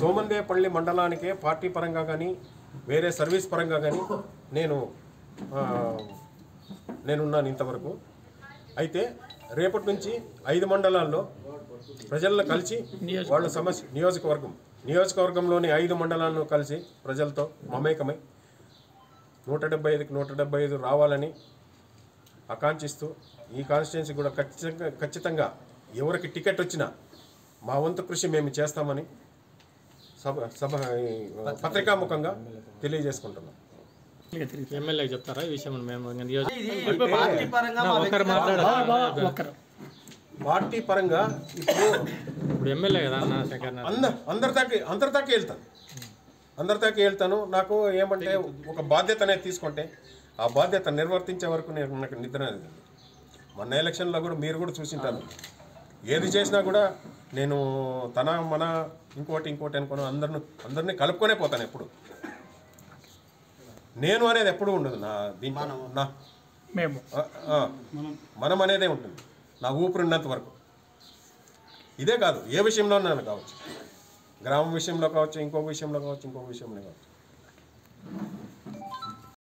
Somandepalli మండలానికే party పరంగా కానీ వేరే సర్వీస్ పరంగా కానీ నేను ఆ, నేనున్నాను ఇంతవరకు అయితే రేపటి నుంచి ఐదు మండలాల్లో ప్రజలను కలిసి వాళ్ళ సమస్య నియోజకవర్గం నియోజకవర్గంలోని ఐదు మండలాలను కలిసి ప్రజలతో మమేకమై నూట డెబ్బై ఐదుకి నూట డెబ్బై ఐదు రావాలని ఆకాంక్షిస్తూ ఈ కాన్స్టిట్యున్సీ కూడా ఖచ్చితంగా ఖచ్చితంగా ఎవరికి టికెట్ వచ్చినా మా వంతు కృషి మేము చేస్తామని సభ సభ ఈ పత్రికాముఖంగా తెలియజేసుకుంటున్నాం ఎమ్మెల్యేకి చెప్తారా ఈ విషయం మేము ఇంకా నియోజక ఇది పార్టీ పరంగా మా ఒకరు వ్యక్తిగత- మాట్లాడారు పార్టీ పరంగా ఇప్పుడు ఇప్పుడు ఎమ్మెల్యే కదా అన్న శంకర్ నారాయణ. అంద అందరి దాకా అందరి దాకా వెళ్తాను అందరి దాకా వెళ్తాను నాకు ఏమంటే ఒక బాధ్యత అనేది తీసుకుంటే ఆ బాధ్యత నిర్వర్తించే వరకు నేను నాకు నిద్ర అనేది లేదు. మొన్న ఎలక్షన్లో కూడా మీరు కూడా చూసింటారు ఏది చేసినా కూడా నేను తన మన ఇంకోటి ఇంకోటి అనుకోను అందరిని అందరినీ కలుపుకొనే పోతాను ఎప్పుడు నేను అనేది ఎప్పుడు ఉండదు నా దీంట్లో నా మేము ఆ, ఆ, మనం అనేదే ఉంటుంది నా ఊపిరి ఉన్నంత వరకు ఇదే కాదు ఏ విషయంలోనైనా కావచ్చు గ్రామం విషయంలో కావచ్చు ఇంకో విషయంలో కావచ్చు ఇంకో విషయంలో కావచ్చు